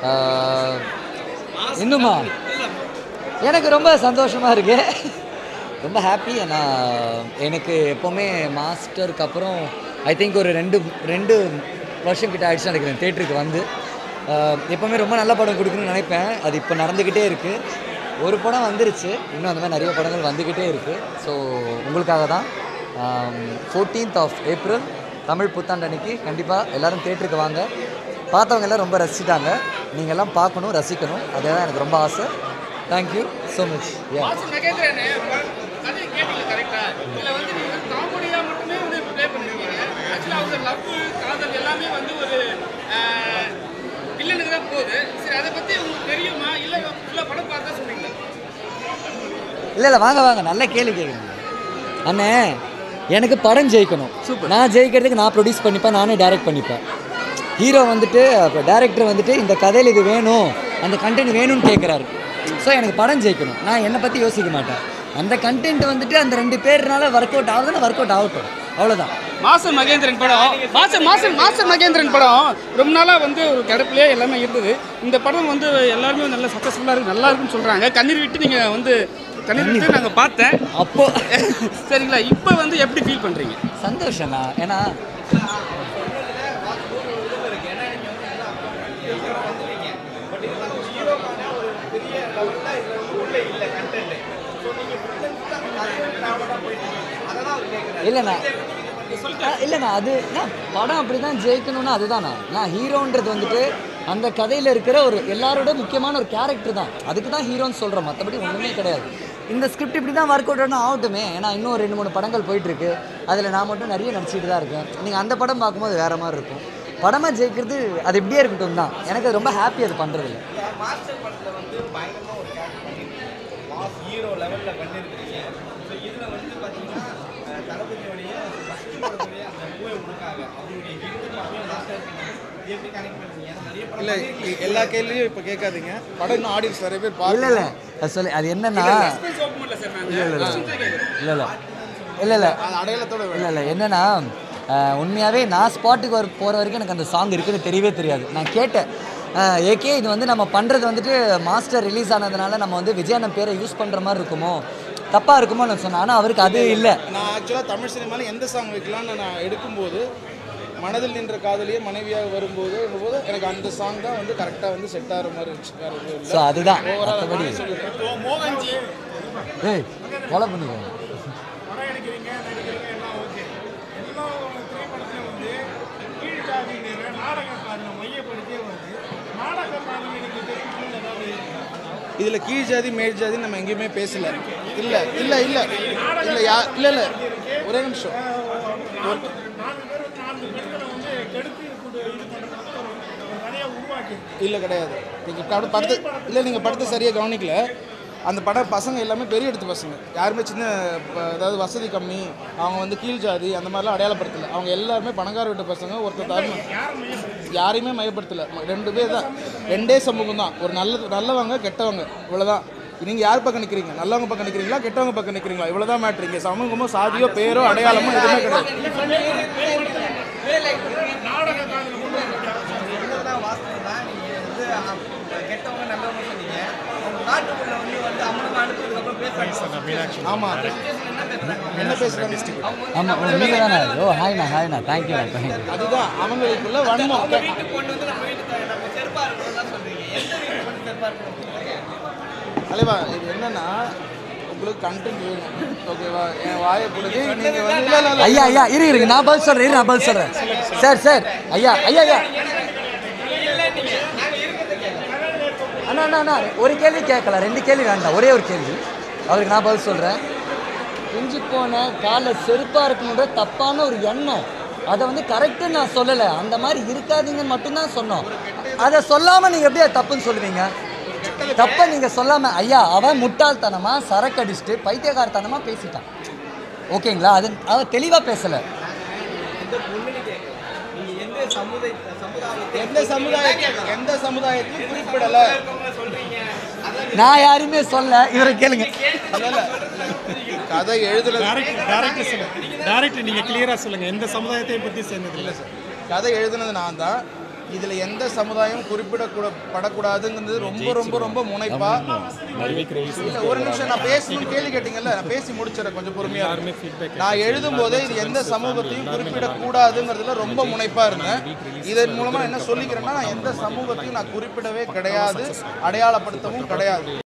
ஆஹ், இன்னுமா எனக்கு ரொம்ப சந்தோஷமாக இருக்கு ரொம்ப ஹாப்பி நான் எனக்கு எப்போவுமே மாஸ்டருக்கு அப்புறம் ஐ திங்க் ஒரு ரெண்டு ரெண்டு வருஷம் கிட்ட ஆயிடுச்சு நினைக்கிறேன் தேட்டருக்கு வந்து ஆஹ், எப்போவுமே ரொம்ப நல்ல படம் கொடுக்கணும்னு நினைப்பேன் அது இப்போ நடந்துக்கிட்டே இருக்குது ஒரு படம் வந்துருச்சு இன்னும் அந்த மாதிரி நிறைய படங்கள் வந்துக்கிட்டே இருக்குது ஸோ உங்களுக்காக தான் ஃபோர்டீன்த் ஆஃப் ஏப்ரல் தமிழ் புத்தாண்டு அன்னைக்கு கண்டிப்பாக எல்லாரும் தேட்டருக்கு வாங்க பார்த்தவங்க எல்லாம் ரொம்ப ரசிச்சிட்டாங்க நீங்கள் எல்லாம் பார்க்கணும் ரசிக்கணும் அதுதான் எனக்கு ரொம்ப ஆசை தேங்க்யூ ஸோ மச் யா மாஸ்டர் மகேந்திரன் கதை கேட்டீங்க கரெக்டா இதுல வந்து நீங்க காமெடியா மட்டுமே வந்து ப்ளே பண்ணிருக்கீங்க ஆக்சுவலா அவங்க லவ் காதல் எல்லாமே வந்து ஒரு வில்லனுக்கு தான் போகுது சரி அதை பத்தி உங்களுக்கு தெரியுமா இல்ல ஃபுல்லா படம் பார்த்தா சொன்னீங்களா இல்லை இல்லை வாங்க வாங்க நல்ல கேள்வி கேட்குறீங்க அண்ணே எனக்கு படம் ஜெயிக்கணும் நான் ஜெயிக்கிறதுக்கு நான் ப்ரொடியூஸ் பண்ணிப்பேன் நானே டைரக்ட் பண்ணிப்பேன் ஹீரோ வந்துட்டு அப்புறம் டேரக்டர் வந்துட்டு இந்த கதையில் இது வேணும் அந்த கண்டென்ட் வேணும்னு கேட்குறாரு ஸோ எனக்கு படம் ஜெயிக்கணும் நான் என்னை பற்றி யோசிக்க மாட்டேன் அந்த கண்டென்ட் வந்துட்டு அந்த ரெண்டு பேர்னால ஒர்க் அவுட் ஆகுதுன்னா ஒர்க் அவுட் ஆகட்டும் அவ்வளோதான் மாஸ்டர் மகேந்திரன் படம் மாஸ்டர் மாஸ்டர் மாஸ்டர் மகேந்திரன் படம் ரொம்ப நாளா வந்து ஒரு கிடப்பிலே எல்லாமே இருந்தது இந்த படம் வந்து எல்லாருமே நல்ல சக்ஸஸ்ஃபுல்லாக இருக்கு நல்லா இருக்குன்னு சொல்றாங்க கண்ணீர் விட்டு நீங்க வந்து கண்ணீர் விட்டு நாங்கள் பார்த்தேன் அப்போ சரிங்களா இப்போ வந்து எப்படி ஃபீல் பண்றீங்க சந்தோஷம்ண்ணா ஏன்னா இல்லைண்ணா ஆ, இல்லைண்ணா அது நான் படம் அப்படி தான் ஜெயிக்கணும்னா அதுதாண்ணா நான் ஹீரோன்றது வந்துட்டு அந்த கதையில் இருக்கிற ஒரு எல்லாரோட முக்கியமான ஒரு கேரக்டர் தான் அதுக்கு தான் ஹீரோன்னு சொல்கிறோம் மற்றபடி ஒன்றுமே கிடையாது இந்த ஸ்கிரிப்ட் இப்படி தான் ஒர்க் அவுட் ஆனால் ஆகட்டுமே ஏன்னா இன்னும் ரெண்டு மூணு படங்கள் போயிட்டுருக்கு அதில் நான் மட்டும் நிறைய நடிச்சிட்டு தான் இருக்கேன் நீங்கள் அந்த படம் பார்க்கும்போது வேறு மாதிரி இருக்கும் படமாக ஜெயிக்கிறது அது இப்படியே இருக்கட்டும் தான் எனக்கு அது ரொம்ப ஹாப்பி அது பண்ணுறதுல மாஸ்டர் படத்தில் வந்து பயங்கரமாக ஒரு கேரக்டர் பண்ணியிருக்கீங்க மாஸ் ஹீரோ லெவலில் பண்ணியிருக்கீங்க ஸோ இதில் வந்து பார்த்தீங்கன்னா அஹ், தளபதியோடைய ஃபஸ்ட் படத்துடைய அந்த மூவை உனக்காக அவருடைய இறுதி படமே லாஸ்ட்டாக இருக்கீங்க இது எப்படி கனெக்ட் பண்ணுறீங்க ஏன்னா நிறைய படம் இல்லை எல்லா கேள்வியும் இப்போ கேட்காதீங்க படம் இன்னும் ஆடியன்ஸ் நிறைய பேர் இல்லை பார்க்கல இல்லை அது சொல்லி அது என்னன்னா இல்லை இல்லை இல்லை இல்லை இல்லை இல்லை அது அடையாளத்தோட இல்லை இல்லை என்னன்னா அஹ், உண்மையாகவே நான் ஸ்பாட்டுக்கு வர போகிற வரைக்கும் எனக்கு அந்த சாங் இருக்குன்னு தெரியவே தெரியாது நான் கேட்டேன் ஏகே இது வந்து நம்ம பண்ணுறது வந்துட்டு மாஸ்டர் ரிலீஸ் ஆனதுனால நம்ம வந்து விஜயானந்த் பேரை யூஸ் பண்ணுற மாதிரி இருக்குமோ தப்பாக இருக்குமோ நான் சொன்னேன் ஆனால் அவருக்கு அது இல்லை நான் ஆக்சுவலாக தமிழ் சினிமாவில் எந்த சாங் வைக்கலாம்னு நான் எடுக்கும்போது மனதில் நின்ற காதலியே மனைவியாக வரும்போது போது எனக்கு அந்த சாங் தான் வந்து கரெக்டாக வந்து செட் ஆகிற மாதிரி இருந்துச்சு வேற எதுவும் இல்லை ஸோ அதுதான் ஓவரால் மற்றபடி சொல்லிட்டேன் மோகன்ஜி ஏய் கொலை பண்ணிக்கோ படம் எடுக்கிறீங்க நடிக்கிறீங்க எல்லாம் ஓகே எல்லா திரைப்படத்திலும் வந்து கீழ் ஜாதிங்கிற நாடகக்காரனை மையப்படுத்தியே வருது நாடகக்காரன் எனக்கு தெரியும் ஏதாவது இதில் கீழ் ஜாதி மேல் ஜாதி நம்ம எங்கேயுமே பேசல இல்லை இல்லை இல்லை இல்லை யா இல்லை இல்லை ஒரே நிமிஷம் நான்கு பேர் நான்கு பெண்களை வந்து கெடுத்து கொண்டு இது பண்ணுறது ஒரு ஒரு கதையை உருவாக்கி இல்லை கிடையாது நீங்கள் பட படத்தை இல்லை நீங்கள் படத்தை சரியாக கவனிக்கல அந்த பட பசங்க எல்லாமே பெரிய எடுத்து பசங்க யாருமே சின்ன ப- அதாவது வசதி கம்மி அவங்க வந்து கீழ் ஜாதி அந்த மாதிரிலாம் அடையாளப்படுத்தல அவங்க எல்லாருமே பணக்கார வீட்டு பசங்க ஒருத்தர் தர்ம யாரையுமே மையப்படுத்தல ம- ரெண்டு பேர் தான் ரெண்டே சமூகம் தான் ஒரு நல்ல நல்லவங்க கெட்டவங்க இவ்வளோதான் நீங்கள் யார் பக்கம் நிற்கிறீங்க நல்லவங்க பக்கம் நிற்கிறீங்களா கெட்டவங்க பக்கம் நிற்கிறீங்களா இவ்வளோ தான் மேட்ரு இங்கே சமூகமோ சாதியோ பேரோ அடையாளமோ எதுவுமே கிடையாது என்னதான் வாஸ்தவம் தான் நீங்கள் வந்து அஹ், கெட்டவங்க நல்லவங்க சொன்னீங்க உங்க நாட்டுக்குள்ள வந்து வந்து அம்மனுக்கு அனுப்புறதுக்கப்புறம் பேசுறாங்க ஆமாம் என்ன பேசுகிறாங்க ஆமாம் நீங்கள் தானே ஓ ஹாய்ண்ணா ஹாய்ண்ணா தேங்க்யூண்ணா தேங்க்யூ அதுதான் அவங்களுக்குள்ள வன்மம் வீட்டுக்கு கொண்டு வந்து நம்ம வீட்டுக்கு நம்ம செருப்பா இருக்கணும்லாம் சொல்றீங்க எந்த வீட்டுக்கு வந்து செருப்பா இருக்கணும் தலைவா இது என்னன்னா உங்களுக்கு கண்டென்ட் வேணும் ஓகேவா என் வாயை பிடிச்சி நீங்கள் வந்து இல்லை இல்லை ஐயா ஐயா இரு இருங்க நான் பதில் சொல்கிறேன் இரு நான் பதில் சொல்கிறேன் சார் சார் ஐயா ஐயா ஐயா அண்ணா அண்ணா அண்ணா ஒரு கேள்வி கேட்கல ரெண்டு கேள்வி வேண்டாம் ஒரே ஒரு கேள்வி அவருக்கு நான் பதில் சொல்கிறேன் குஞ்சு போன காலில் செருப்பாக இருக்கணுன்ற தப்பான ஒரு எண்ணம் அதை வந்து கரெக்டுன்னு நான் சொல்லலை அந்த மாதிரி இருக்காதீங்கன்னு மட்டும்தான் சொன்னோம் அதை சொல்லாமல் நீங்கள் எப்படி அது தப்புன்னு சொல்லுவீங்க தப்பை நீங்கள் சொல்லாமல் ஐயா அவன் முட்டாள்தனமாக சரக்கு அடிச்சுட்டு பைத்தியக்காரத்தனமாக பேசிட்டான் ஓகேங்களா அது அவன் தெளிவாக பேசலை நீங்க எந்த சமுதாய சமுதாயத்தை எந்த சமுதாயத்தையும் எந்த சமுதாயத்தையும் குறிப்பிடலை சொல்றீங்க நான் யாருமே சொல்ல இவரை கேளுங்க இல்லை இல்லை கதை எழுதுனது டேரக்டர் டேரக்டர் சொல்லுங்க டேரக்டர் நீங்கள் கிளியராக சொல்லுங்கள் எந்த சமுதாயத்தை பற்றி சேர்ந்தது இல்லை சார் கதை எழுதுனது நான் தான் இதில் எந்த சமுதாயம் குறிப்பிடக்கூட படக்கூடாதுங்கிறது ரொம்ப ரொம்ப ரொம்ப முனைப்பா இல்ல ஒரு நிமிஷம் நான் பேசணும் கேள்வி கேட்டீங்கல்ல நான் பேசி முடிச்சிடறேன் கொஞ்சம் பொறுமையா இருங்க. நான் எழுதும் போதே இது எந்த சமூகத்தையும் குறிப்பிடக்கூடாதுங்கிறதுல ரொம்ப முனைப்பா இருந்தேன் இதன் மூலமா என்ன சொல்லிக்கிறேன்னா நான் எந்த சமூகத்தையும் நான் குறிப்பிடவே கிடையாது அடையாளப்படுத்தவும் கிடையாது